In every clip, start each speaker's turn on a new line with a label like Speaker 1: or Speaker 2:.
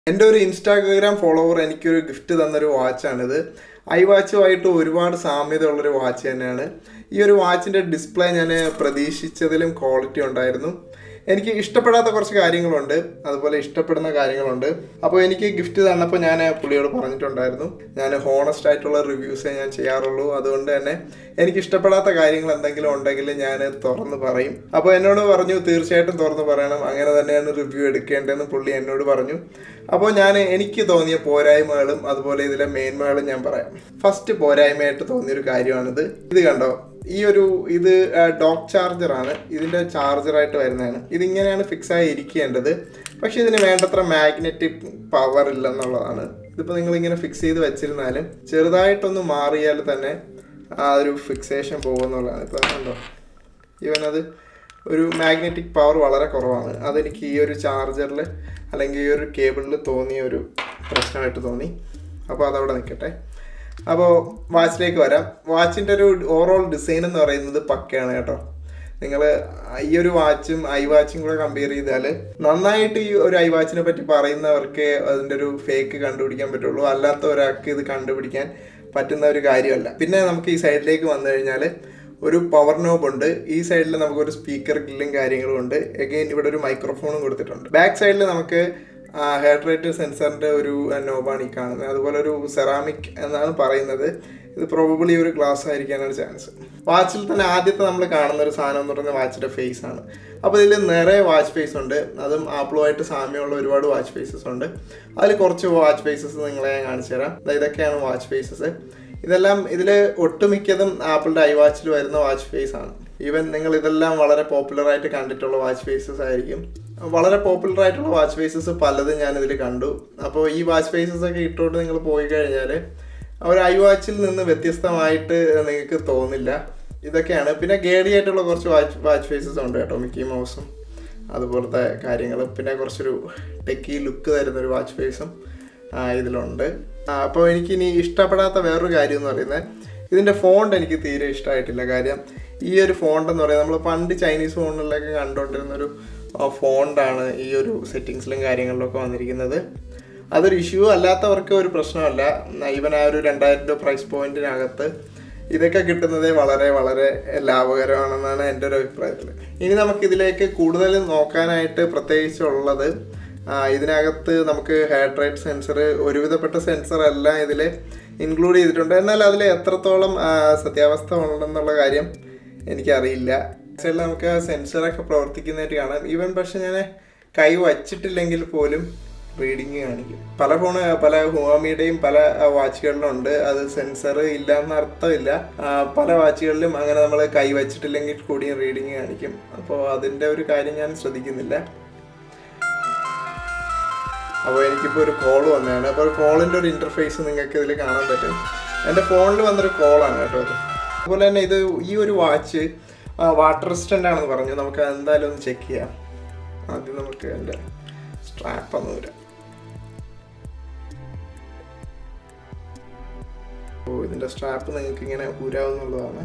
Speaker 1: എൻ്റെ ഒരു Instagram follower എനിക്കൊരു ഗിഫ്റ്റ് തന്നൊരു വാച്ചാണിത് ഐ വാച്ചുമായിട്ട് ഒരുപാട് സാമ്യതയുള്ളൊരു വാച്ച് തന്നെയാണ് ഈ ഒരു വാച്ചിൻ്റെ ഡിസ്പ്ലേ ഞാൻ പ്രതീക്ഷിച്ചതിലും ക്വാളിറ്റി ഉണ്ടായിരുന്നു എനിക്ക് ഇഷ്ടപ്പെടാത്ത കുറച്ച് കാര്യങ്ങളുണ്ട് അതുപോലെ ഇഷ്ടപ്പെടുന്ന കാര്യങ്ങളുണ്ട് അപ്പോൾ എനിക്ക് ഗിഫ്റ്റ് തന്നപ്പോൾ ഞാൻ പുള്ളിയോട് പറഞ്ഞിട്ടുണ്ടായിരുന്നു ഞാൻ ഹോണസ്റ്റ് ആയിട്ടുള്ള റിവ്യൂസേ ഞാൻ ചെയ്യാറുള്ളൂ അതുകൊണ്ട് തന്നെ എനിക്ക് ഇഷ്ടപ്പെടാത്ത കാര്യങ്ങൾ എന്തെങ്കിലും ഉണ്ടെങ്കിൽ ഞാൻ തുറന്ന് പറയും അപ്പോൾ എന്നോട് പറഞ്ഞു തീർച്ചയായിട്ടും തുറന്ന് പറയണം അങ്ങനെ തന്നെയാണ് റിവ്യൂ എടുക്കേണ്ടതെന്ന് പുള്ളി എന്നോട് പറഞ്ഞു അപ്പോൾ ഞാൻ എനിക്ക് തോന്നിയ പോരായ്മകളും അതുപോലെ ഇതിലെ മേന്മകളും ഞാൻ പറയാം ഫസ്റ്റ് പോരായ്മയായിട്ട് തോന്നിയൊരു കാര്യമാണിത് ഇത് കണ്ടോ ഈ ഒരു ഇത് ഡോക്ക് ചാർജറാണ് ഇതിൻ്റെ ചാർജറായിട്ട് വരുന്നതാണ് ഇതിങ്ങനെയാണ് ഫിക്സ് ആയി ഇരിക്കേണ്ടത് പക്ഷേ ഇതിന് വേണ്ടത്ര മാഗ്നറ്റിക് പവർ ഇല്ലെന്നുള്ളതാണ് ഇതിപ്പോൾ നിങ്ങളിങ്ങനെ ഫിക്സ് ചെയ്ത് വെച്ചിരുന്നാലും ചെറുതായിട്ടൊന്ന് മാറിയാൽ തന്നെ ആ ഒരു ഫിക്സേഷൻ പോകുമെന്നുള്ളതാണ് ഇപ്പോൾ കണ്ടോ ഇവനത് ഒരു മാഗ്നറ്റിക് പവർ വളരെ കുറവാണ് അതെനിക്ക് ഈ ഒരു ചാർജറിൽ അല്ലെങ്കിൽ ഈ ഒരു കേബിളിൽ തോന്നിയ ഒരു പ്രശ്നമായിട്ട് തോന്നി അപ്പോൾ അതവിടെ നിൽക്കട്ടെ അപ്പോൾ വാച്ചിലേക്ക് വരാം വാച്ചിൻ്റെ ഒരു ഓവറോൾ ഡിസൈൻ എന്ന് പറയുന്നത് പക്കയാണ് കേട്ടോ നിങ്ങൾ ഈ ഒരു വാച്ചും ഐ വാച്ചും കൂടെ കമ്പയർ ചെയ്താൽ നന്നായിട്ട് ഈ ഒരു ഐ വാച്ചിനെ പറ്റി പറയുന്നവർക്ക് അതിൻ്റെ ഒരു ഫേക്ക് കണ്ടുപിടിക്കാൻ പറ്റുള്ളൂ അല്ലാത്ത ഒരാൾക്ക് ഇത് കണ്ടുപിടിക്കാൻ പറ്റുന്ന ഒരു കാര്യമല്ല പിന്നെ നമുക്ക് ഈ സൈഡിലേക്ക് വന്നു കഴിഞ്ഞാൽ ഒരു പവർ നോബ് ഉണ്ട് ഈ സൈഡിൽ നമുക്കൊരു സ്പീക്കർ ഗ്രില്ലും കാര്യങ്ങളും ഉണ്ട് എഗെയിൻ ഇവിടെ ഒരു മൈക്രോഫോണും കൊടുത്തിട്ടുണ്ട് ബാക്ക് സൈഡിൽ നമുക്ക് ഹെയർ റേറ്റ് സെൻസറിൻ്റെ ഒരു നോബാണ് ഈ കാണുന്നത് അതുപോലെ ഒരു സെറാമിക് എന്നാണ് പറയുന്നത് ഇത് പ്രോബബിളി ഒരു ഗ്ലാസ് ആയിരിക്കാനാണ് ചാൻസ് വാച്ചിൽ തന്നെ ആദ്യത്തെ നമ്മൾ കാണുന്ന ഒരു സാധനം എന്ന് പറയുന്നത് വാച്ചിൻ്റെ ഫേസ് ആണ് അപ്പോൾ ഇതിൽ നിറയെ വാച്ച് ഫേസ് ഉണ്ട് അതും ആപ്പിളുമായിട്ട് സാമ്യമുള്ള ഒരുപാട് വാച്ച് ഫേസസ് ഉണ്ട് അതിൽ കുറച്ച് വാച്ച് ഫേസസ് നിങ്ങളെ ഞാൻ കാണിച്ചു തരാം ഇതൊക്കെയാണ് വാച്ച് ഫേസസ് ഇതെല്ലാം ഇതിൽ ഒട്ടുമിക്കതും ആപ്പിളിൻ്റെ ഐ വാച്ചിൽ വരുന്ന വാച്ച് ഫേസ് ആണ് ഈവൻ നിങ്ങൾ ഇതെല്ലാം വളരെ പോപ്പുലർ ആയിട്ട് കണ്ടിട്ടുള്ള വാച്ച് ഫേസസ് ആയിരിക്കും വളരെ പോപ്പുലർ ആയിട്ടുള്ള വാച്ച് ഫേസസ് പലതും ഞാൻ ഇതിൽ കണ്ടു അപ്പോൾ ഈ വാച്ച് ഫേസസ് ഒക്കെ ഇട്ടുകൊണ്ട് നിങ്ങൾ പോയി കഴിഞ്ഞാൽ ഒരു ഐ വാച്ചിൽ നിന്ന് വ്യത്യസ്തമായിട്ട് നിങ്ങൾക്ക് തോന്നില്ല ഇതൊക്കെയാണ് പിന്നെ ഗേഡി ആയിട്ടുള്ള കുറച്ച് വാച്ച് വാച്ച് ഫേസസ് ഉണ്ട് കേട്ടോ മിക്കി മൗസും അതുപോലത്തെ കാര്യങ്ങൾ പിന്നെ കുറച്ചൊരു ടെക്കി ലുക്ക് തരുന്നൊരു വാച്ച് ഫേസും ഇതിലുണ്ട് അപ്പോൾ എനിക്കിനി ഇഷ്ടപ്പെടാത്ത വേറൊരു കാര്യം എന്ന് പറയുന്നത് ഇതിൻ്റെ ഫോണ്ട് എനിക്ക് തീരെ ഇഷ്ടമായിട്ടില്ല കാര്യം ഈ ഒരു ഫോണ്ട് എന്ന് പറയുന്നത് നമ്മൾ പണ്ട് ചൈനീസ് ഫോണിലൊക്കെ കണ്ടുകൊണ്ടിരുന്ന ഒരു ഫോണ്ടാണ് ഈ ഒരു സെറ്റിങ്സിലും കാര്യങ്ങളിലൊക്കെ വന്നിരിക്കുന്നത് അതൊരു ഇഷ്യൂ അല്ലാത്തവർക്ക് ഒരു പ്രശ്നമല്ല ഈവൻ ആ ഒരു രണ്ടായിരം രൂപ പ്രൈസ് പോയിന്റിനകത്ത് ഇതൊക്കെ കിട്ടുന്നത് വളരെ വളരെ ലാഭകരമാണെന്നാണ് എൻ്റെ ഒരു അഭിപ്രായത്തിൽ ഇനി നമുക്ക് ഇതിലേക്ക് കൂടുതൽ നോക്കാനായിട്ട് പ്രത്യേകിച്ചുള്ളത് ഇതിനകത്ത് നമുക്ക് ഹാർട്ട് റേറ്റ് സെൻസർ ഒരുവിധപ്പെട്ട സെൻസർ എല്ലാം ഇതിൽ ഇൻക്ലൂഡ് ചെയ്തിട്ടുണ്ട് എന്നാൽ അതിൽ എത്രത്തോളം സത്യാവസ്ഥ ഉണ്ടെന്നുള്ള കാര്യം എനിക്കറിയില്ല സൈഡിൽ നമുക്ക് ആ സെൻസറൊക്കെ പ്രവർത്തിക്കുന്നതായിട്ട് കാണാം ഈവൻ പക്ഷെ ഞാൻ കൈ വച്ചിട്ടില്ലെങ്കിൽ പോലും റീഡിങ് കാണിക്കും പല ഫോണ് പല ഹുവാമിയുടെയും പല വാച്ചുകളിലും ഉണ്ട് അത് സെൻസർ ഇല്ല എന്ന അർത്ഥമില്ല പല വാച്ചുകളിലും അങ്ങനെ നമ്മൾ കൈ വച്ചിട്ടില്ലെങ്കിൽ കൂടിയും റീഡിങ് കാണിക്കും അപ്പോൾ അതിൻ്റെ ഒരു കാര്യം ഞാൻ ശ്രദ്ധിക്കുന്നില്ല അപ്പോൾ എനിക്കിപ്പോൾ ഒരു കോൾ വന്നതാണ് അപ്പോൾ കോളിൻ്റെ ഒരു ഇൻ്റർഫേസ് നിങ്ങൾക്ക് ഇതിൽ കാണാൻ പറ്റും എൻ്റെ ഫോണിൽ വന്നൊരു കോളാണ് കേട്ടോ അത് അതുപോലെ തന്നെ ഇത് ഈ ഒരു വാച്ച് വാട്ടർ റെസിസ്റ്റൻ്റ് ആണെന്ന് പറഞ്ഞു നമുക്ക് എന്തായാലും ഒന്ന് ചെക്ക് ചെയ്യാം ആദ്യം നമുക്ക് എൻ്റെ സ്ട്രാപ്പ് ഒന്ന് വരാം ഓ ഇതിൻ്റെ സ്ട്രാപ്പ് നിങ്ങൾക്ക് ഇങ്ങനെ ഊരാവുന്നുള്ളതാണ്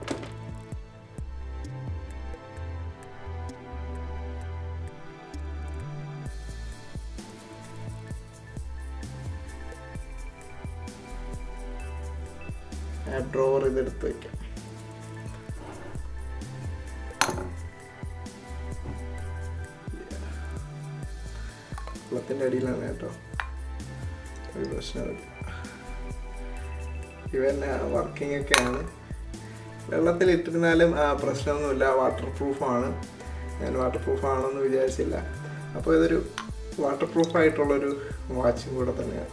Speaker 1: ആപ്പ് ഡ്രോവർ ഇതെടുത്ത് വയ്ക്കാം വെള്ളത്തിൻ്റെ അടിയിലാണ് കേട്ടോ ഒരു പ്രശ്നമില്ല ഇവൻ വർക്കിംഗ് ഒക്കെയാണ് വെള്ളത്തിൽ ഇട്ടിരുന്നാലും പ്രശ്നമൊന്നുമില്ല വാട്ടർ പ്രൂഫാണ് ഞാൻ വാട്ടർ പ്രൂഫ് ആണെന്ന് വിചാരിച്ചില്ല അപ്പോൾ ഇതൊരു വാട്ടർ പ്രൂഫായിട്ടുള്ളൊരു വാച്ചും കൂടെ തന്നെയാണ്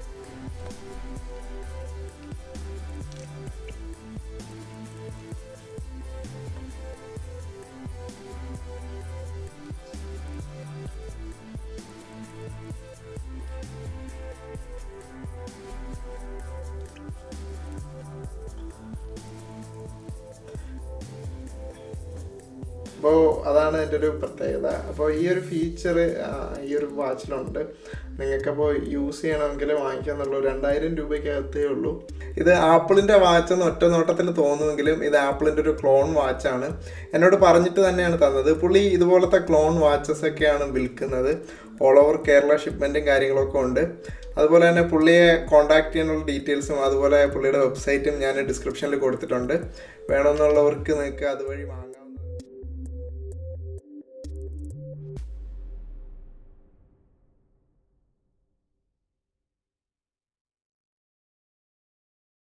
Speaker 1: അപ്പോൾ അതാണ് എൻ്റെ ഒരു പ്രത്യേകത അപ്പോൾ ഈ ഒരു ഫീച്ചർ ഈ ഒരു വാച്ചിലുണ്ട് നിങ്ങൾക്കപ്പോൾ യൂസ് ചെയ്യണമെങ്കിൽ വാങ്ങിക്കാന്നുള്ള രണ്ടായിരം രൂപയ്ക്കകത്തേ ഉള്ളൂ ഇത് ആപ്പിളിൻ്റെ വാച്ചെന്ന് ഒറ്റ നോട്ടത്തിൽ തോന്നുമെങ്കിലും ഇത് ആപ്പിളിൻ്റെ ഒരു ക്ലോൺ വാച്ചാണ് എന്നോട് പറഞ്ഞിട്ട് തന്നെയാണ് തന്നത് പുള്ളി ഇതുപോലത്തെ ക്ലോൺ വാച്ചസ് ഒക്കെയാണ് വിൽക്കുന്നത് ഓൾ ഓവർ കേരള ഷിപ്മെൻറ്റും കാര്യങ്ങളൊക്കെ ഉണ്ട് അതുപോലെ തന്നെ പുള്ളിയെ കോൺടാക്ട് ചെയ്യാനുള്ള ഡീറ്റെയിൽസും അതുപോലെ പുള്ളിയുടെ വെബ്സൈറ്റും ഞാൻ ഡിസ്ക്രിപ്ഷനിൽ കൊടുത്തിട്ടുണ്ട് വേണമെന്നുള്ളവർക്ക് നിങ്ങൾക്ക് അതുവഴി വാങ്ങാം